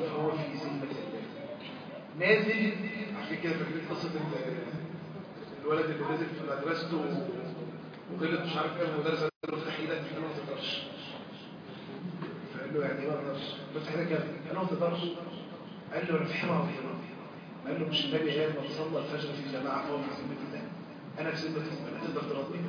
فهو في ذمة الله نازل عشان كده فاكرين قصة ال- الولد اللي نازل في مدرسته وغلط مش عارف ايه المدرس قال له افتح ايدك قال له ما تقدرش فقال له يعني ايه ما اقدرش بفتح ايدك يا ابني قال له ما تقدرش قال له انا فاهمها وفاهمها قال له مش النبي قال من صلى الفجر في جماعه فهو في ذمه الله انا في ذمه ربنا تقدر ترضيني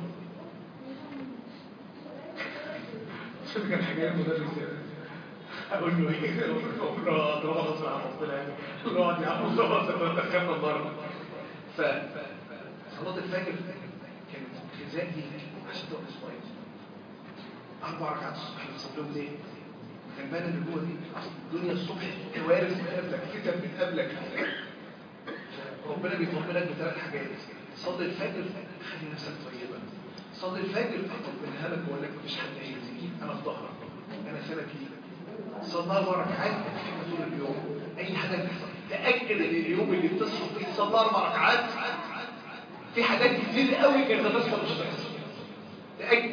شوف كان حاجه المدرس يعني اقول له ايه اقول له طالما غصب عن ربنا يعني اقول له اقعد يا عم خلاص انا دخلنا النار ف صلاه الفجر كانت غذاء ليك عشان تبقى كويس اربع ركعات الصبح بتصليهم ليه؟ غلبان اللي جوه دي الدنيا الصبح كوارث بتقابلك فتن بتقابلك ربنا بيطمنك بثلاث حاجات صلي الفجر خلي نفسك طيبه صلي الفجر اطمنها لك واقول لك مفيش حد هيأذيك انا في ظهرك انا سند ليك صلى اربع ركعات تحب طول اليوم اي حاجه بتحصل تاكد ان اليوم اللي بتصحى فيه تصلي اربع ركعات في حاجات كتير قوي كانت هتحصل مش هتحصل تاكد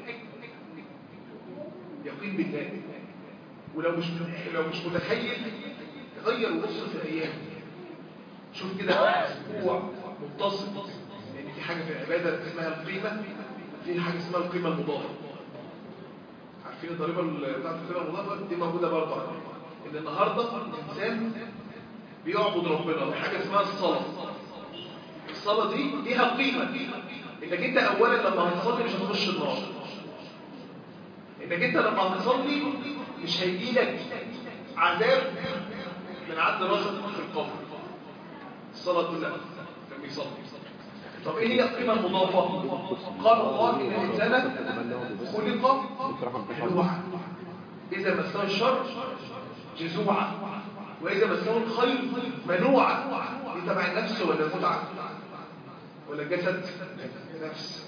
يقين بالله ولو مش لو مش متخيل غير ونص في الايام شوف كده اسبوع متصل لان في حاجه في العباده اسمها القيمه في حاجه اسمها القيمه المضافه عارفين الضريبه ال- بتاعت القيمه المضافه دي موجوده برضه ان النهارده الانسان بيعبد ربنا بحاجه اسمها الصلاه الصلاه دي ليها قيمه انك انت اولا لما هتصلي مش هتخش النار انك انت لما هتصلي مش هيجي لك عذاب من عند راسك في القبر الصلاة كلها كان بيصلي طب ايه هي القيمة المضافة؟ قال الله ان الانسان خلق هلوعا اذا مسه الشر جزوعا واذا مسه الخير منوعا دي تبع النفس ولا المتعة ولا الجسد نفس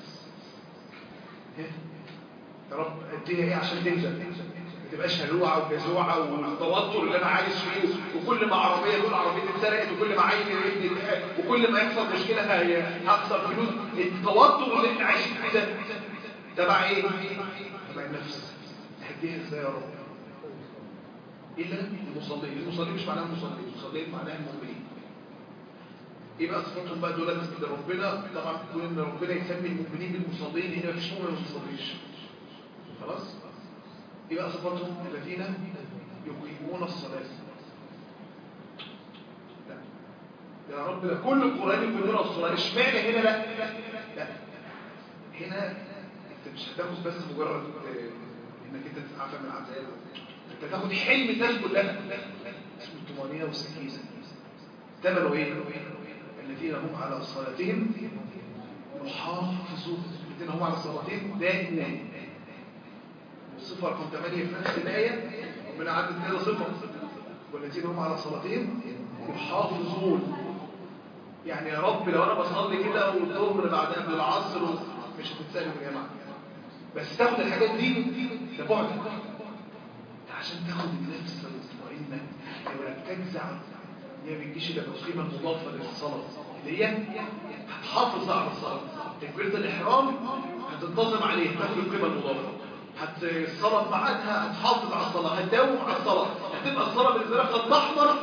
يا رب اديها ايه عشان تنزل ما تبقاش هلوعه وجزوعه والتوتر اللي انا عايش فيه وكل ما عربيه تقول عربيتي اتسرقت وكل ما عيل ابني وكل ما يحصل مشكله هي- هخسر فلوس التوتر اللي احنا عايشين فيه ده تبع ايه؟ تبع النفس هديها ازاي يا رب؟ الا المصلين المصلين مش معناها المصلين المصلين معناها المؤمنين ايه بقى صفاتهم بقى دول ده ربنا طبعا تقول ان ربنا يسمي المؤمنين بالمصلين هنا مفيش مؤمن ما بيصليش خلاص ايه بقى صفاتهم الذين يقيمون الصلاه لا يا رب ده كل القران يقيمون الصلاه اشمعنى هنا لا لا هنا انت مش هتاخد بس مجرد آه، انك انت تتعافى من العذاب انت هتاخد حلم الناس كلها اسمه الطمانينه والسكينه ثمنه ايه الذين هم على صلاتهم يحافظون الذين هم على صلاتهم دائما والصفة رقم 8 في نفس الآية ربنا عدد كده صفة والذين هم على صلاتهم يحافظون يعني يا رب لو انا بصلي كده والظهر بعد قبل العصر مش هتتسالوا يا جماعه بس تاخد الحاجات دي ده بعد ده عشان تاخد النفس المطمئنه ولا تجزع هي ما بتجيش الا بالقيمه المضافه للصلاه اللي هي هتحافظ على الصلاه تكبيره الاحرام هتنتظم عليه تاخد القيمه المضافه هت الصلاه في ميعادها هتحافظ على الصلاه هتداوم على الصلاه هتبقى الصلاه بالنسبه لك خط احمر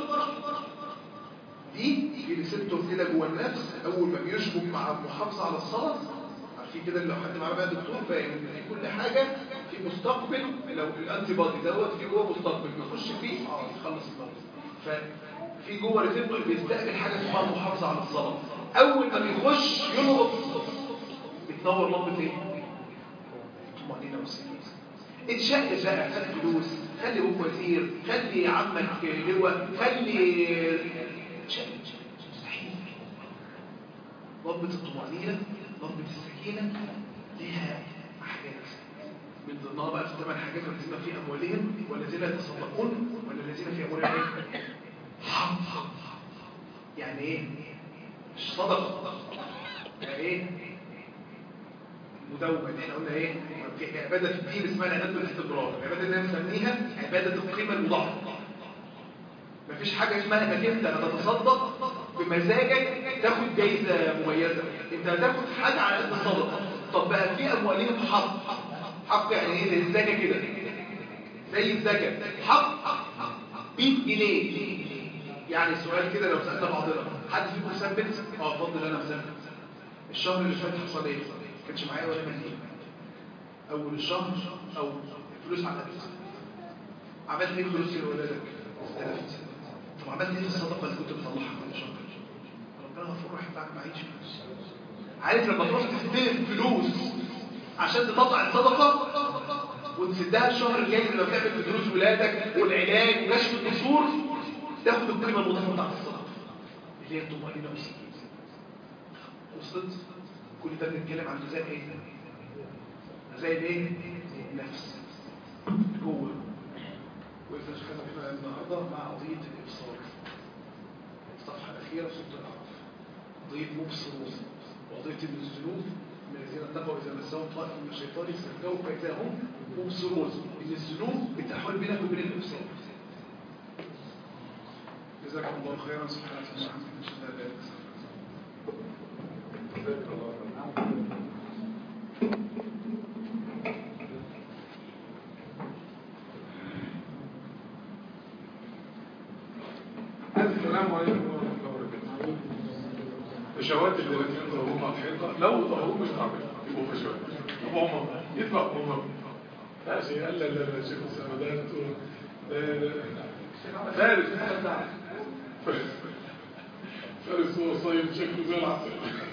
دي في ريسبتور كده جوه النفس اول ما بيشبك مع المحافظه على الصلاه عارفين كده لو حد معاه بقى دكتور فاهم ان في كل حاجه في مستقبل لو الانتي بادي دوت في جوه مستقبل بيخش فيه اه يخلص الموضوع ففي جوه ريسبتور بيستقبل حاجه اسمها المحافظه على الصلاه اول ما بيخش يلقط بتنور لمبه ايه؟ طمانينه والسكينه اتشقلب بقى خد فلوس خلي ابوك وزير خلي عمك لواء خلي شقلب مستحيل ضربة الطمأنينة ضربة السكينة ليها حاجات من ضمنها بقى في ثمان حاجات والذين في أموالهم والذين يتصدقون والذين في أموالهم إيه؟ حق يعني إيه؟ مش صدقة يعني إيه؟ مداومة دي احنا قلنا ايه في عبادة في الدين اسمها العبادة بالاستمرار العبادة اللي بنسميها عبادة القيمة المضاعفة مفيش حاجة اسمها انك انت هتتصدق بمزاجك تاخد جايزة مميزة انت هتاخد حاجة على قد الصدقة طب بقى في اموالهم حق حق يعني ايه زي الزكاة كده زي الزكاة حق 100 جنيه يعني سؤال كده لو سالنا بعضنا حد فيكم مثبت اه اتفضل انا مثبت الشهر اللي فات حصل ايه ما كانش معايا ولا مليم اول الشهر او فلوس على نفسي عملت ايه فلوس لولادك استلفت طب عملت ايه في الصدقه اللي كنت بطلعها كل شهر ربنا غفور رحيم بعد ما عيش فلوس عارف لما تروح تستلف فلوس عشان تطلع الصدقه وتسدها الشهر الجاي لما بتعمل في دروس ولادك والعلاج وكشف القصور تاخد القيمه المضافه بتاعت الصدقه اللي هي الطمانينه والسكينه وصلت كل ده بنتكلم عن غذاء ايه غذاء الايه النفس جوه وقفنا شيخنا النهارده مع قضيه الابصار الصفحه الاخيره في سوره الاعراف قضيه مبصرون وقضيه ان الذنوب من الذين اتقوا اذا مسهم طائف من الشيطان يستهزئوا فاذا هم مبصرون ان الذنوب بتحول بينك وبين الابصار جزاكم الله خيرا سبحانك اللهم وبحمدك اشهد ان لا اله الا انت السلام عليكم ورحمة الله وبركاته فشوات الذين ضربوهم على الحيطة لو ضربوهم مش تعمل يبقوا فشوات أبو عمر يدفع أبو عمر لا شيء قال لا لا لا شيخ السمدات فارس فارس فارس هو صايم شكله زي العسل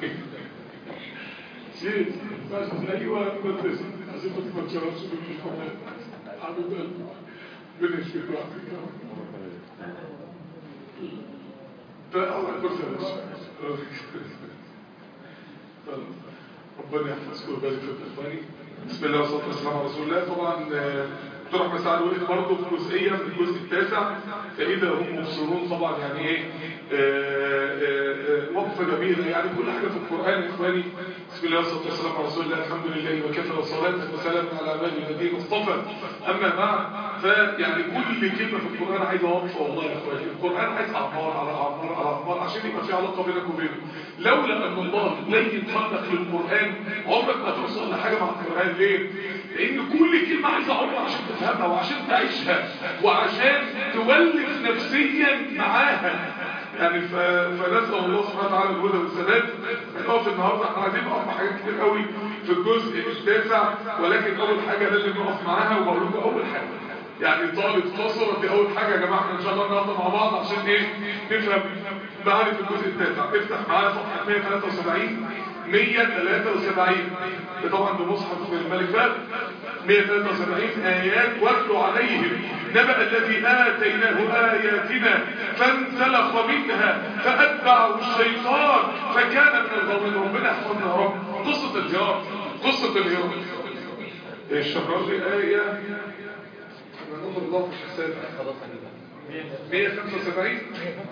شيء فارس أيوة مدرسة عشان ما تشربش بالكحولات حبيب قلبي بنشفي واحد فأول فرصة ربنا يحفظكم ويبارك فيكم اخواني بسم الله والصلاه والسلام على رسول الله طبعا دكتور احمد سعد وقف برضه في جزئيه من الجزء التاسع فاذا هم مبصرون طبعا يعني ايه وقفه جميله يعني كل حاجه في القران يا اخواني بسم الله والصلاه والسلام على رسول الله الحمد لله وكفى والصلاه والسلام على عباده الذين اصطفى اما بعد فيعني كل كلمه في القران عايزه وقفه والله يا اخواني القران عايز اعمار على اعمار على اعمار عشان يبقى في علاقه بينك وبينه لولا ان الله لين خلق للقران عمرك ما توصل لحاجه مع القران ليه؟ لان كل كلمه عايزه عمر عشان تفهمها وعشان تعيشها وعشان تولف نفسيا معاها يعني ف... فنسال الله سبحانه وتعالى الهدى والسداد نقف النهارده احنا عايزين نقف مع حاجات كتير قوي في الجزء التاسع ولكن اول حاجه لازم نقف معاها وبقول لكم اول حاجه يعني طالب قصر دي اول حاجه يا جماعه احنا ان شاء الله نقف مع بعض عشان ايه نفهم معاني في الجزء التاسع افتح معايا صفحه 173 173 ده طبعا ده مصحف الملك فهد 173 آيات واتلو عليهم نبأ الذي آتيناه آياتنا فانسلخ منها فأتبعه الشيطان فكان من الغاوين ربنا يحفظنا يا رب قصة الهيار قصة الهيار الشهر لي آية ننظر الله في الحساب 175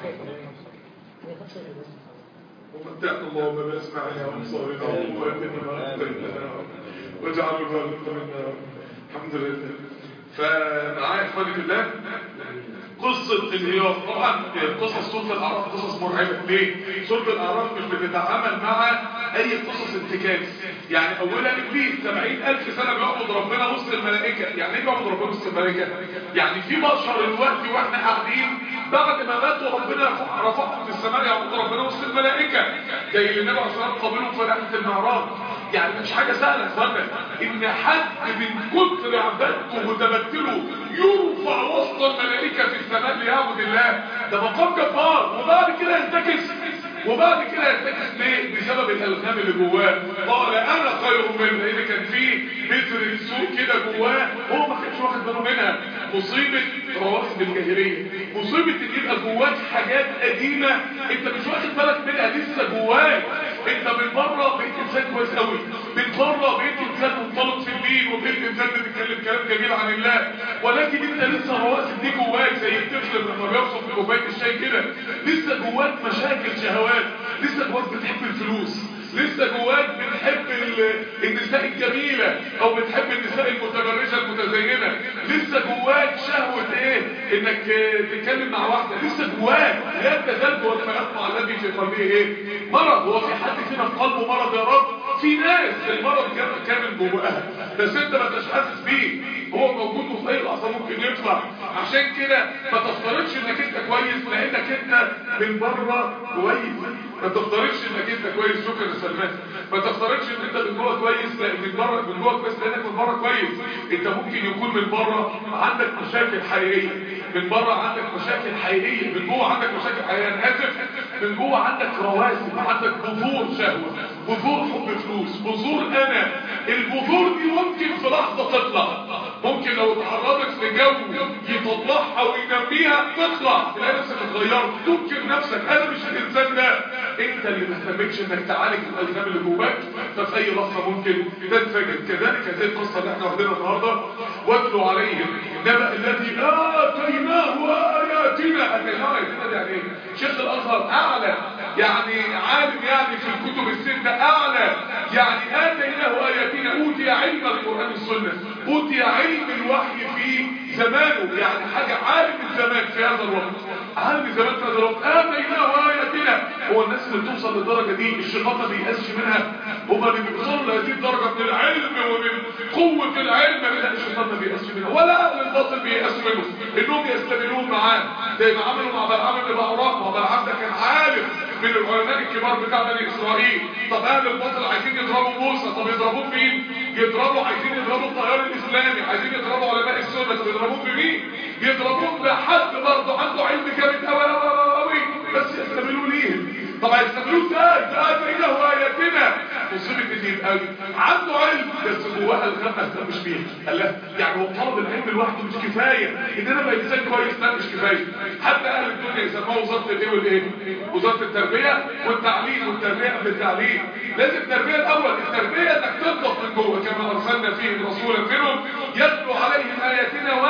ومتعنا اللهم بأسماعنا وأبصارنا وقواتنا ما أبقيتنا واجعل الوالد منا الحمد لله فمعايا اخواني في الله قصة انهيار طبعا قصص سورة الأعراف قصص مرعبة ليه؟ سورة الأعراف مش بتتعامل مع أي قصص انتكاس يعني أولا إبليس 70000 سنة بيعبد ربنا وسط الملائكة يعني إيه بيعبد ربنا وسط الملائكة؟ يعني في بشر دلوقتي وإحنا قاعدين بعد ما ماتوا ربنا رفعهم في السماء يعبد ربنا وسط الملائكة زي اللي النبي عليه الصلاة والسلام قابلهم في رحلة المعراج يعني مش حاجة سهلة يا اخوانا ان حد من كتر عبادته وتبتله يرفع وسط الملائكة في السماء ليعبد الله ده مقام جبار وبعد كده ينتكس وبعد كده ينتكس ليه بسبب الالغام اللي جواه قال انا خير منه لان كان في بذر السوء كده جواه هو ما كانش واخد باله منها مصيبه رواسب الجاهليه مصيبه ان يبقى جواك حاجات قديمه انت مش واخد بالك منها لسه جواك انت من بره بقيت انسان كويس قوي من بره بقيت انسان منطلق في الدين وبقيت انسان بتتكلم كلام جميل عن الله ولكن انت لسه رواسب دي جواك زي الطفل لما بيوصف كوبايه الشاي كده لسه جواك مشاكل شهوات لسه جواك بتحب الفلوس لسه جواك بتحب النساء الجميلة او بتحب النساء المتبرجة المتزينة لسه جواك شهوة ايه انك تتكلم مع واحدة لسه جواك لا تزال جواك ما يطمع الذي في قلبه ايه مرض هو في حد فينا في قلبه مرض يا رب في ناس المرض كان كامل جواها بس انت ما انتش حاسس بيه هو موجود وفي اي لحظه ممكن يطلع عشان كده ما تفترضش انك انت كويس لانك انت من بره كويس ما تفترضش انك انت كويس شكرا يا سلمان ما تفترضش ان انت من جوه كويس لا من بره من جوه كويس لانك من بره كويس انت ممكن يكون من بره عندك مشاكل حقيقيه من بره عندك مشاكل حقيقيه من جوه عندك مشاكل حقيقيه انا اسف من جوه عندك رواسب عندك بذور شهوه بذور حب فلوس بذور انا البذور دي ممكن في لحظه تطلع ممكن لو اتعرضت لجو يطلعها وينميها تطلع تلاقي نفسك اتغيرت تنكر نفسك انا مش الانسان ده انت اللي ما اهتمتش انك تعالج الالغام اللي جواك ففي اي لحظه ممكن تنفجر كذلك هذه القصه اللي احنا واخدينها النهارده واتلوا عليهم نبأ الذي اتيناه اياتنا اتيناه اياتنا دي يعني ايه؟ شيخ الازهر اعلى يعني عالم يعني في الكتب الستة اعلى يعني اتيناه اياتنا اوتي علم القرآن السنة اوتي علم الوحي في زمانه يعني حاجة عالم الزمان في هذا الوقت عالم الزمان في هذا الوقت اتيناه اياتنا هو الناس اللي بتوصل للدرجة دي الشيطان ما بيقاسش منها هما اللي بيوصلوا لهذه الدرجة من العلم ومن قوة العلم لا الشيطان ما بيقاسش منها ولا اهل الباطل بيقاسوا منه انهم يستمرون معاه زي ما عملوا مع بلعام بن بعوراء وبلعام ده كان عالم من العلماء الكبار بتاع بني اسرائيل طب اهل الباطل عايزين يضربوا موسى طب يضربوه بمين يضربوا عايزين يضربوا التيار الاسلامي عايزين يضربوا علماء السنه طب يضربوه بمين يضربوه بحد برضه عنده علم جامد قوي قوي بس يستعملوه ليه طب هيستعملوه ازاي ده اتيناه اياتنا مصيبه ان يبقى عنده علم بس جواه الغم ما اهتمش بيها قال لا يعني هو طلب العلم لوحده مش كفايه ان انا ابقى انسان كويس لا مش كفايه حتى اهل الدنيا يسموها وزاره الايه والايه وزاره التربيه والتعليم والتربيه قبل التعليم لازم التربيه الاول التربيه انك تنضف من جوه كما ارسلنا فيهم رسولا منهم يتلو عليهم اياتنا و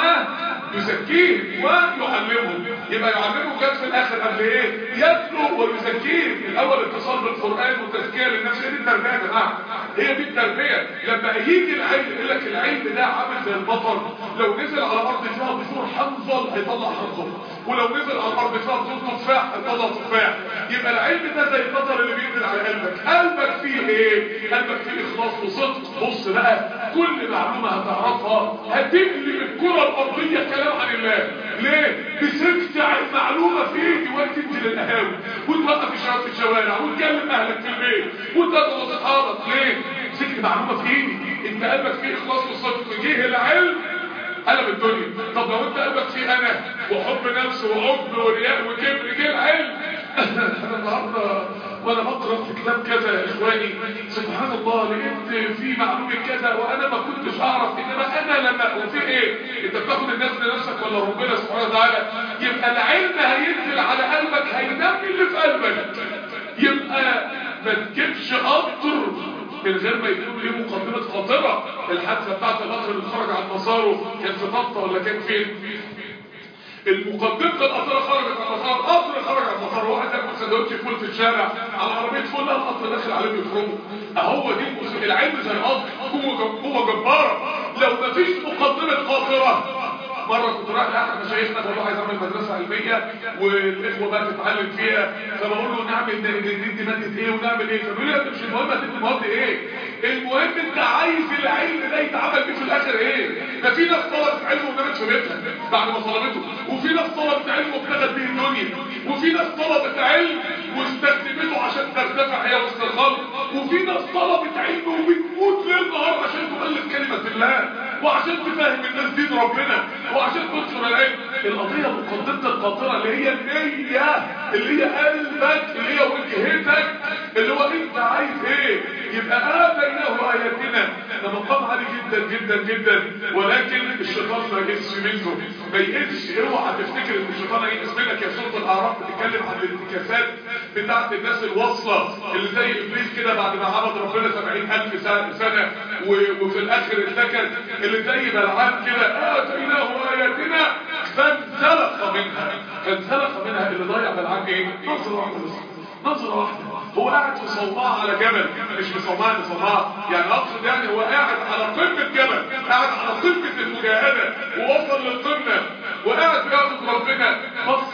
يزكيهم ويعلمهم يبقى يعلمهم جت في الاخر قبل ايه يتلو ويزكيهم الاول اتصال بالقران وتزكيه للنفس هي دي التربيه يا جماعه هي دي التربيه لما يجي العلم يقول لك العلم ده عامل زي المطر لو نزل على الارض فيها بذور حنظل هيطلع حنظل ولو نزل على الارض فيها بذور تفاح هيطلع تفاح يبقى العلم ده زي المطر اللي بينزل على قلبك قلبك فيه ايه قلبك فيه اخلاص وصدق بص بقى كل معلومه هتعرفها هتقلب الكره الارضيه كلام عن الله ليه بتفتح المعلومه في ايدي وانت تنزل القهاوي وتوقف الشباب في الشوارع وتكلم اهلك في البيت وتدعو اصحابك ليه مسكت معلومه في ايدي انت قلبك فيه اخلاص وصدق جه العلم قلب الدنيا طب لو انت قلبك فيه انا وحب نفس وعجب ورياء وكبر جه العلم انا النهارده وانا بقرا في كتاب كذا يا اخواني سبحان الله لقيت في معلومه كذا وانا ما كنتش اعرف انما انا لما وفي ايه انت بتاخد الناس لنفسك ولا ربنا سبحانه وتعالى يبقى العلم هينزل على قلبك هينمي اللي في قلبك يبقى ما تجيبش قطر من غير ما يكون ليه مقدمه خاطره الحادثه بتاعت القطر اللي خرج عن مساره كان في طنطا ولا كان فين المقدمة القطر خرجت عن مسار قطر خرج عن مسار واحد ياكل سندوتش فول في الشارع على عربية فول لا القطر داخل عليه بيفرمه اهو دي المس- العلم زي القطر قوة جب- قوة جبارة لو مفيش مقدمة قاطرة مرة كنت رايح لأحد مشايخنا بقول له عايز اعمل مدرسة علمية والاخوة بقى تتعلم فيها فبقول له نعمل ندي مادة ايه ونعمل ايه فبيقول لي يا ابني مش المهم هتدي مواد ايه المهم انت عايز العلم ده يتعمل بيه في الاخر ايه ده في ناس طلبت علم ونامت في بيتها بعد ما طلبته وفي ناس طلبت علم وابتغت به الدنيا وفي ناس طلبت علم واستخدمته عشان ترتفع هي وسط الخلق وفي ناس طلبت علم وبتموت ليل نهار عشان تؤلف كلمة الله وعشان تفهم الناس دين ربنا وعشان تنشر العلم القضية مقدمة القاطرة اللي هي النية اللي هي قلبك اللي هي وجهتك اللي هو انت عايز ايه يبقى اتيناه اياتنا ده مقام عالي جدا جدا جدا ولكن الشيطان ما يئسش منه ما يئسش اوعى تفتكر ان الشيطان هيئس منك يا سوره الاعراف بتتكلم عن الانتكاسات بتاعت الناس الواصله اللي زي ابليس كده بعد ما عبد ربنا 70000 سنه سنه و- وفي الاخر انتكس اللي زي بلعام كده اتيناه اياتنا فانسلخ منها فانسلخ منها اللي ضيع بلعام ايه نظره واحده بس نظرة واحدة هو قاعد في صومعة على جبل مش في صومعة في صومعة يعني اقصد يعني هو قاعد على قمة جبل قاعد على قمة المجاهدة ووصل للقمة وقاعد بيعبد ربنا بص على الدنيا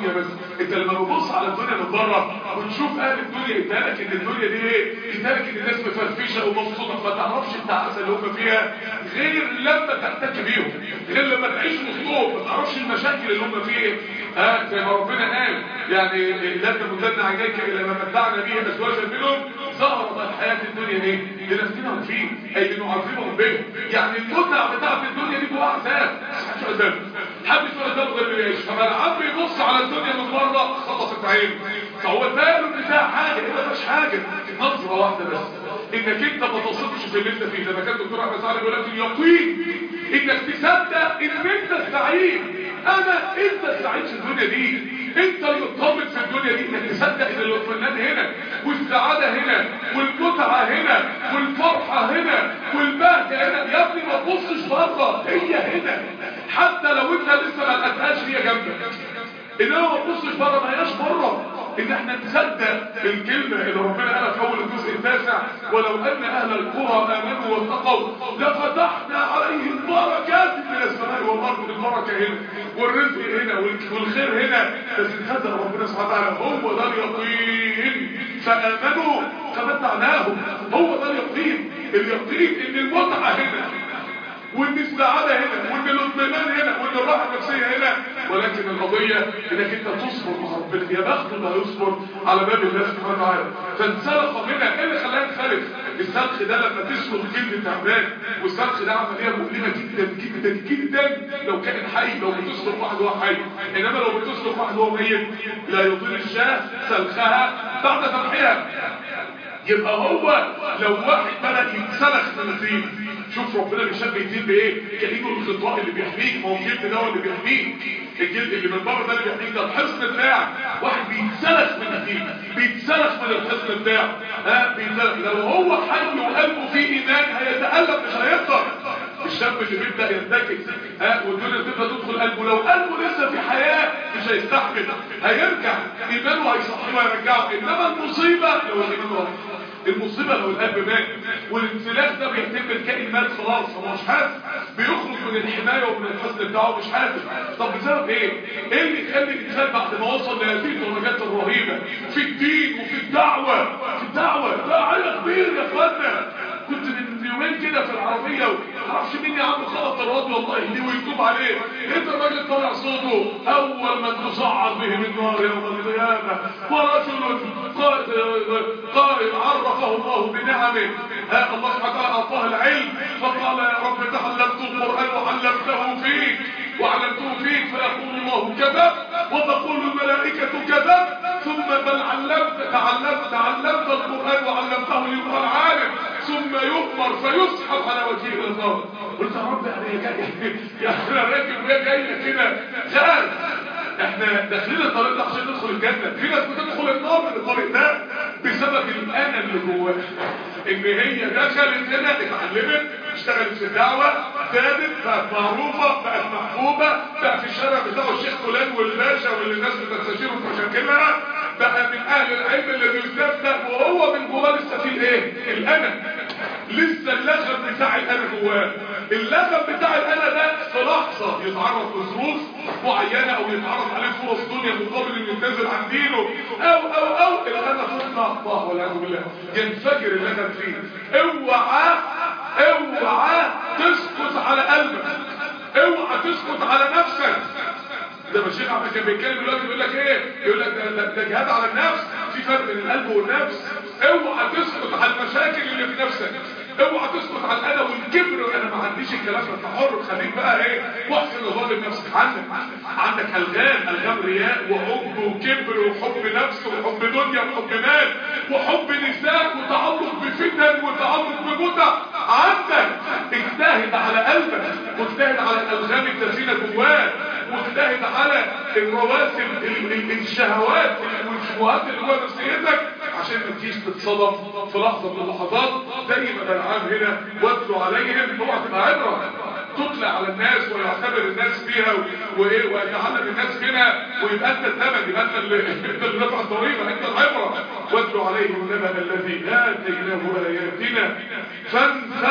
الدنيا بس انت لما بتبص على الدنيا من بره وتشوف اهل الدنيا يتهالك ان الدنيا دي ايه يتهالك ان الناس مفرفشه ومبسوطه ما تعرفش التعاسه اللي هم فيها غير لما تحتك بيهم غير لما تعيش وسطهم ما تعرفش المشاكل اللي هم فيها ها زي ما ربنا قال يعني لا تمدن عينيك الى ما متعنا به ازواجا منهم ظهرت الحياه الدنيا ايه لنفتنهم فيه اي لنعذبهم به يعني المتعه بتاعت الدنيا دي جواها عذاب محدش قدامه محدش قدامه غير اللي يعيش فما العم يبص على الدنيا من بره خلصت عينه فهو باله ان فيها حاجه هنا مفيش حاجه نظره واحده بس انك انت ما تصدقش في اللي انت فيه زي ما كان الدكتور احمد سعد بيقول لك اليقين انك تصدق ان انت السعيد انا انت السعيد في الدنيا دي انت اللي تطمن في الدنيا دي انك تصدق ان الاطمئنان هنا والسعاده هنا والمتعه هنا والفرحه هنا والبهجه هنا يا ابني ما تبصش بره هي هنا حتى لو انت لسه ما لقيتهاش هي جنبك انما ما تبصش بره ما هياش بره ان احنا نصدق الكلمه اللي ربنا قالها في اول الجزء التاسع ولو ان اهل القرى امنوا واتقوا لفتحنا عليهم بركات من السماء والارض البركه هنا والرزق هنا والخير هنا بس نصدق ربنا سبحانه وتعالى هو ده اليقين فامنوا فمتعناهم هو ده اليقين اليقين ان المتعه هنا وان السعادة هنا وان الاطمئنان هنا وان الراحة النفسية هنا ولكن القضية انك انت تصبر مع ربنا يا بخت اللي هيصبر على باب الله سبحانه وتعالى فانسلخ منها ايه اللي خلاها تنسلخ السلخ ده لما تسلخ جلد تعبان والسلخ ده عملية مؤلمة جدا جدا جدا لو كان حي لو بتسلخ واحد وهو حي انما لو بتسلخ واحد وهو ميت لا يطيل الشاه سلخها بعد ذبحها يبقى هو لو واحد بدأ يتسلخ من الطين شوف ربنا بيشبه الدين بايه كأنه الخطاء اللي بيحميك ما هو الجلد ده هو اللي بيحميك الجلد اللي من بره ده اللي بيحميك ده الحصن بتاعك واحد بيتسلخ من الدين بيتسلخ من الحصن بتاعه ها بيتسلخ لو هو حي وقلبه فيه ايمان هيتألم مش هيقدر الشاب اللي بيبدا يرتكز ها والدنيا بتبدا تدخل قلبه لو قلبه لسه في حياه مش هيستحمل هيرجع ايمانه هيصحيه ويرجعه انما المصيبه لو الايمان راح المصيبة لو القلب مات والانسلاخ ده بيهتم الكائن مات خلاص هو مش حاسس بيخرج من الحماية ومن الحزن بتاعه مش حاسس طب بسبب ايه؟ ايه اللي يخلي الانسان بعد ما وصل لهذه الدرجات الرهيبة في الدين وفي الدعوة في الدعوة داعية كبير يا اخوانا كنت من يومين كده في العربية معرفش مين يا عم خلط الراديو والله يهديه ويتوب عليه انت الراجل طالع صوته اول ما تصعد بهم النار يوم القيامة ورجل قائل عرفه الله بنعمه ها الله سبحانه وتعالى اعطاه العلم فقال يا رب تعلمت القرآن وعلمته فيك وعلمته فيك فيقول الله كذب وتقول الملائكة كذب ثم بل علمت تعلمت تعلمت القرآن وعلمته ليقال عالم ثم يؤمر فيسحب على وجهه الى النار قلت يا رب يعني هي جايه يعني انا راكب وهي جايه كده خال احنا داخلين الطريق ده عشان ندخل الجنه في ناس بتدخل النار من الطريق ده بسبب الانا اللي جواها ان هي دخلت هنا اتعلمت اشتغلت في الدعوه ثابت بقت معروفه بقت محبوبه بقى في الشارع بتاعه الشيخ فلان والباشا واللي الناس بتستشيره في مشاكلها بقى من اهل العلم اللي بيستفتى وهو من جواه لسه فيه ايه الانا لسه اللغم بتاع الانا جواه اللغم بتاع الانا ده في لحظه يتعرض لظروف معينه او يتعرض عليه فرص دنيا مقابل انه ينتزل عن دينه او او او الانا تطلع الله والعياذ بالله ينفجر اللغم فيه اوعى اوعى تسكت على قلبك اوعى تسكت على نفسك ده الشيخ احمد كان بيتكلم دلوقتي بيقول لك ايه يقول لك ده, ده جهاد على النفس في فرق بين القلب والنفس اوعى تسكت على المشاكل اللي في نفسك اوعى تسكت على الانا والكبر انا ما عنديش الكلام ده انت حر خليك بقى ايه واحسن ظالم نفسك عندك عندك الغام الغام رياء وحب وكبر وحب نفس وحب دنيا وحب مال وحب نساء وتعلق بفتن وتعلق بمتع عندك اجتهد على قلبك واجتهد على الالغام الدفينه جواك واجتهد على الرواسم الشهوات والشبهات اللي جوه نفسيتك عشان ما تجيش تتصدم في لحظه من اللحظات زي ما بلعام هنا واتلو عليهم اوعى تبقى عبره تطلع على الناس ويعتبر الناس فيها وايه ويتعلم الناس منها ويبقى انت الثمن يبقى انت اللي انت اللي دفع الضريبه انت العبره واتلو عليهم النبأ الذي اتيناه اياتنا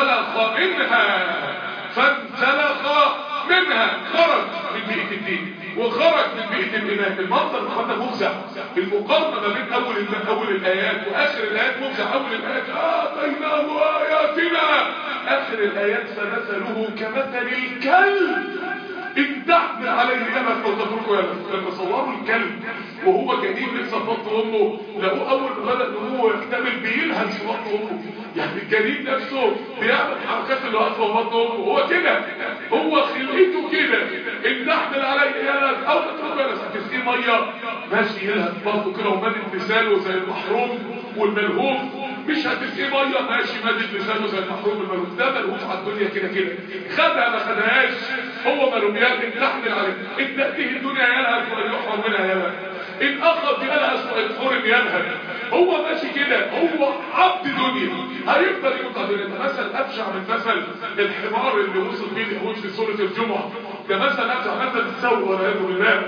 فانسلخ منها فانسلخ منها خرج من بيئه الدين وخرج من بيئة الإيمان المنظر محمد مفزع المقارنة ما بين أول أول الآيات وآخر الآيات مفزع أول الآيات آتيناه آياتنا آخر الآيات فمثله كمثل الكلب إن تحمل عليه يمس أو تتركه يمس لما صوروا الكلب وهو جديد لسه في بطن أمه لقوه أول ما بدأ إن هو يكتمل بيلهث في بطن أمه يعني الجديد نفسه بيعمل حركات اللي واقفه في بطن أمه هو كده هو خلقته كده إن تحمل عليه يمس أو تتركه يمس هتسقيه مية ماشي يلهث برضه كده ومادد لسانه زي المحروم والملهوف مش هتسقيه ميه ماشي مادد لسانه زي المحروم والملهوف ده ملهوف على الدنيا كده كده خدها ما خدهاش هو ملوميات ان تحمل عليه ان تأتيه الدنيا يلهث وان يحرم منها يلهث ان اخذ يلهث وان حرم يلهث هو ماشي كده هو عبد دنيا هيفضل يموت على الدنيا ده مثل ابشع من مثل الحمار اللي وصل بيه اليهود في سوره الجمعه ده مثل ابشع مثل السوء والعياذ بالله